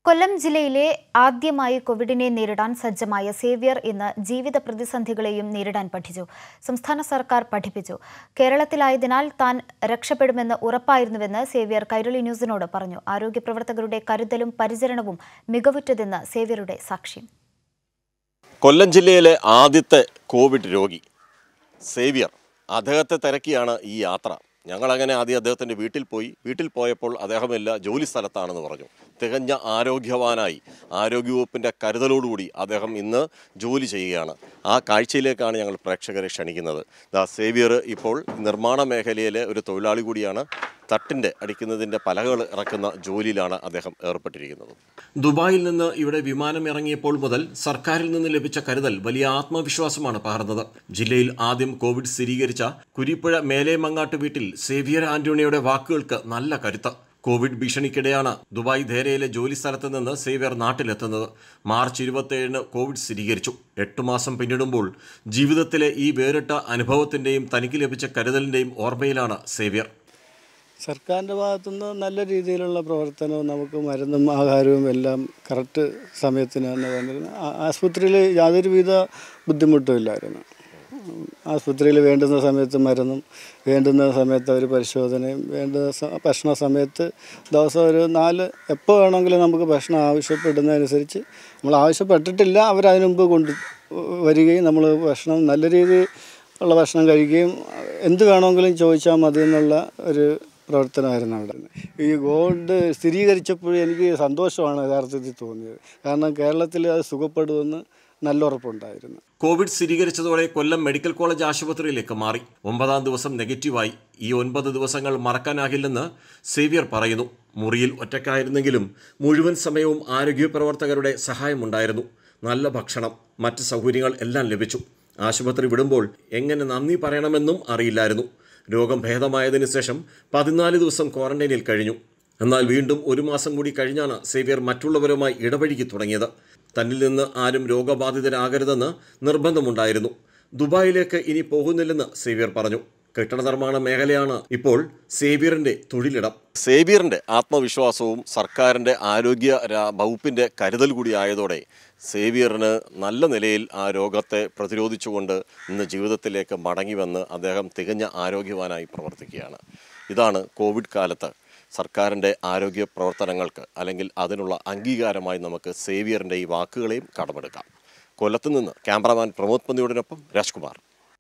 കൊല്ലം ജില്ലയിലെ ആദ്യമായി കോവിഡിനെ നേരിടാൻ സജ്ജമായ സേവ്യർ ഇന്ന് ജീവിത പ്രതിസന്ധികളെയും നേരിടാൻ പഠിച്ചു സംസ്ഥാന സർക്കാർ പഠിപ്പിച്ചു കേരളത്തിലായതിനാൽ താൻ രക്ഷപ്പെടുമെന്ന് ഉറപ്പായിരുന്നുവെന്ന് സേവ്യർ കൈരളി ന്യൂസിനോട് പറഞ്ഞു ആരോഗ്യ പ്രവർത്തകരുടെ കരുതലും പരിചരണവും മികവുറ്റതെന്ന് സേവ്യറുടെ സാക്ഷ്യം കൊല്ലം ജില്ലയിലെ ആദ്യത്തെ കോവിഡ് രോഗി സേവിയർ അദ്ദേഹത്തെ തിരക്കിയാണ് ഈ യാത്ര ഞങ്ങളങ്ങനെ ആദ്യം അദ്ദേഹത്തിൻ്റെ വീട്ടിൽ പോയി വീട്ടിൽ പോയപ്പോൾ അദ്ദേഹമില്ല ജോലി സ്ഥലത്താണെന്ന് പറഞ്ഞു തികഞ്ഞ ആരോഗ്യവാനായി ആരോഗ്യവകുപ്പിൻ്റെ കരുതലോടുകൂടി അദ്ദേഹം ഇന്ന് ജോലി ചെയ്യുകയാണ് ആ കാഴ്ചയിലേക്കാണ് ഞങ്ങൾ പ്രേക്ഷകരെ ക്ഷണിക്കുന്നത് ദാ സേവിയർ ഇപ്പോൾ നിർമ്മാണ മേഖലയിലെ ഒരു തൊഴിലാളി കൂടിയാണ് തട്ടിൻ്റെ അടിക്കുന്നതിൻ്റെ പലകൾ ഇറക്കുന്ന ജോലിയിലാണ് അദ്ദേഹം ഏർപ്പെട്ടിരിക്കുന്നത് ദുബായിൽ നിന്ന് ഇവിടെ വിമാനം ഇറങ്ങിയപ്പോൾ മുതൽ സർക്കാരിൽ നിന്ന് ലഭിച്ച കരുതൽ വലിയ ആത്മവിശ്വാസമാണ് പകർന്നത് ജില്ലയിൽ ആദ്യം കോവിഡ് സ്ഥിരീകരിച്ച കുരിപ്പുഴ മേലേമങ്ങാട്ട് വീട്ടിൽ സേവിയർ ആന്റോണിയുടെ വാക്കുകൾക്ക് നല്ല കരുത്ത് കോവിഡ് ഭീഷണിക്കിടെയാണ് ദുബായ് ധേരയിലെ ജോലി സ്ഥലത്ത് നിന്ന് സേവ്യർ നാട്ടിലെത്തുന്നത് മാർച്ച് ഇരുപത്തിയേഴിന് കോവിഡ് സ്ഥിരീകരിച്ചു എട്ടു മാസം പിന്നിടുമ്പോൾ ജീവിതത്തിലെ ഈ വേറിട്ട അനുഭവത്തിൻ്റെയും തനിക്ക് ലഭിച്ച കരുതലിൻ്റെയും ഓർമ്മയിലാണ് സേവ്യർ സർക്കാരിൻ്റെ ഭാഗത്തുനിന്ന് നല്ല രീതിയിലുള്ള പ്രവർത്തനവും നമുക്ക് മരുന്നും ആഹാരവും എല്ലാം കറക്റ്റ് സമയത്തിന് തന്നെ വന്നിരുന്നു ആ- ആശുപത്രിയിൽ യാതൊരുവിധ ബുദ്ധിമുട്ടും ഇല്ലായിരുന്നു ആശുപത്രിയിൽ വേണ്ടുന്ന സമയത്ത് മരുന്നും വേണ്ടുന്ന സമയത്ത് അവർ പരിശോധനയും വേണ്ടുന്ന സ- ഭക്ഷണ സമയത്ത് ദിവസം ഒരു നാല് എപ്പോൾ വേണമെങ്കിലും നമുക്ക് ഭക്ഷണം ആവശ്യപ്പെടുന്നതനുസരിച്ച് നമ്മൾ ആവശ്യപ്പെട്ടിട്ടില്ല അവരതിന് മുമ്പ് കൊണ്ട് വരികയും നമ്മൾ ഭക്ഷണം നല്ല രീതിയിൽ ഉള്ള ഭക്ഷണം കഴിക്കുകയും എന്ത് വേണമെങ്കിലും ചോദിച്ചാൽ മതി എന്നുള്ള ഒരു പ്രവർത്തനമായിരുന്നു അവിടെ ഈ ഗോൾഡ് സ്ഥിരീകരിച്ചപ്പോഴും എനിക്ക് സന്തോഷമാണ് യഥാർത്ഥത്തിൽ തോന്നിയത് കാരണം കേരളത്തിൽ അത് സുഖപ്പെടുമെന്ന് നല്ല ഉറപ്പുണ്ടായിരുന്നു കോവിഡ് സ്ഥിരീകരിച്ചതോടെ കൊല്ലം മെഡിക്കൽ കോളേജ് ആശുപത്രിയിലേക്ക് മാറി ഒമ്പതാം ദിവസം നെഗറ്റീവായി ഈ ഒൻപത് ദിവസങ്ങൾ മറക്കാനാകില്ലെന്ന് സേവ്യർ പറയുന്നു മുറിയിൽ ഒറ്റക്കായിരുന്നെങ്കിലും മുഴുവൻ സമയവും ആരോഗ്യ പ്രവർത്തകരുടെ സഹായമുണ്ടായിരുന്നു നല്ല ഭക്ഷണം മറ്റ് സൗകര്യങ്ങൾ എല്ലാം ലഭിച്ചു ആശുപത്രി വിടുമ്പോൾ എങ്ങനെ നന്ദി പറയണമെന്നും അറിയില്ലായിരുന്നു രോഗം ഭേദമായതിനു ശേഷം പതിനാല് ദിവസം ക്വാറന്റൈനിൽ കഴിഞ്ഞു എന്നാൽ വീണ്ടും ഒരു മാസം കൂടി കഴിഞ്ഞാണ് സേവ്യർ മറ്റുള്ളവരുമായി ഇടപഴകി തുടങ്ങിയത് തന്നിൽ നിന്ന് ആരും രോഗബാധിതരാകരുതെന്ന് നിർബന്ധമുണ്ടായിരുന്നു ദുബായിലേക്ക് ഇനി പോകുന്നില്ലെന്ന് സേവ്യർ പറഞ്ഞു കെട്ടിട നിർമ്മാണ മേഖലയാണ് ഇപ്പോൾ സേവ്യറിന്റെ തൊഴിലിടം സേവ്യറിന്റെ ആത്മവിശ്വാസവും സർക്കാരിന്റെ ആരോഗ്യ രാ- വകുപ്പിന്റെ കരുതൽ കൂടി ആയതോടെ സേവ്യറിന് നല്ല നിലയിൽ ആ രോഗത്തെ പ്രതിരോധിച്ചുകൊണ്ട് ഇന്ന് ജീവിതത്തിലേക്ക് മടങ്ങി വന്ന് അദ്ദേഹം തികഞ്ഞ ആരോഗ്യവാനായി പ്രവർത്തിക്കുകയാണ് ഇതാണ് കോവിഡ് കാലത്ത് സർക്കാരിൻ്റെ ആരോഗ്യ പ്രവർത്തനങ്ങൾക്ക് അല്ലെങ്കിൽ അതിനുള്ള അംഗീകാരമായി നമുക്ക് സേവിയറിൻ്റെ ഈ വാക്കുകളെയും കടമെടുക്കാം കൊല്ലത്ത് നിന്ന് ക്യാമറാമാൻ പ്രമോദ് പന്തിയോടിനൊപ്പം രാജ്കുമാർ